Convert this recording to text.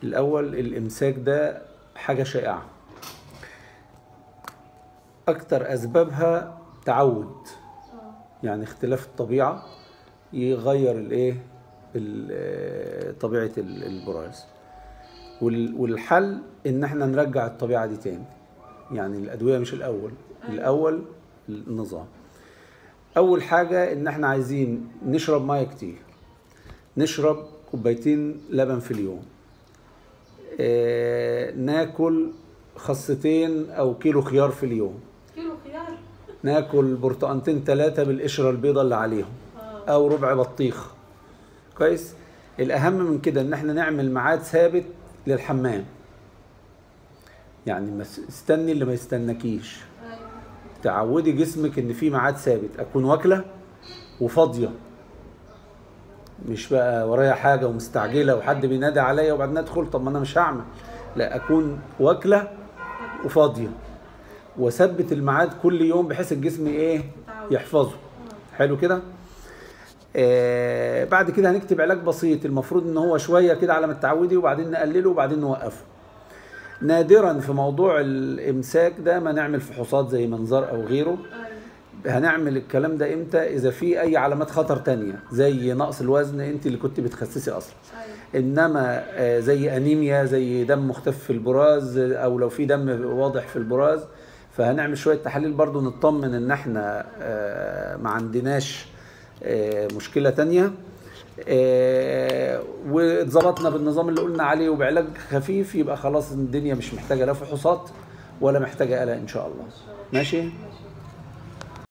الاول الامساك ده حاجه شائعه اكتر اسبابها تعود يعني اختلاف الطبيعه يغير الايه ال- طبيعه ال- البراز وال- والحل ان احنا نرجع الطبيعه دي تاني يعني الادويه مش الاول الاول النظام اول حاجه ان احنا عايزين نشرب ميه كتير نشرب كوبايتين لبن في اليوم آه، ناكل خصتين او كيلو خيار في اليوم كيلو خيار ناكل برتقانتين ثلاثة بالقشرة البيضاء اللي عليهم أو ربع بطيخ كويس الأهم من كده إن إحنا نعمل ميعاد ثابت للحمام يعني ما س- استني اللي ما يستنكيش ايوه تعودي جسمك إن في ميعاد ثابت أكون واكلة وفاضية مش بقى ورايا حاجة ومستعجلة وحد بينادي عليا وبعدين أدخل طب ما أنا مش هعمل لا أكون واكلة وفاضية واثبت الميعاد كل يوم بحيث الجسم ايه متعود. يحفظه حلو كده آه بعد كده هنكتب علاج بسيط المفروض ان هو شويه كده على ما تتعودي وبعدين نقلله وبعدين نوقفه نادرا في موضوع الامساك ده ما نعمل فحوصات زي منظار او غيره ايوه هنعمل الكلام ده امتى اذا في اي علامات خطر تانية زي نقص الوزن انت اللي كنت بتخسسي اصلا ايوه انما آه، زي انيميا زي دم مختفي في البراز آه، او لو في دم واضح في البراز فهنعمل شويه تحاليل برضو نطمن ان احنا آه، ما عندناش آه، مشكله تانية آه، واتظبطنا بالنظام اللي قلنا عليه وبعلاج خفيف يبقى خلاص الدنيا مش محتاجه لا فحوصات ولا محتاجه قلق ان شاء الله ماشي ماشي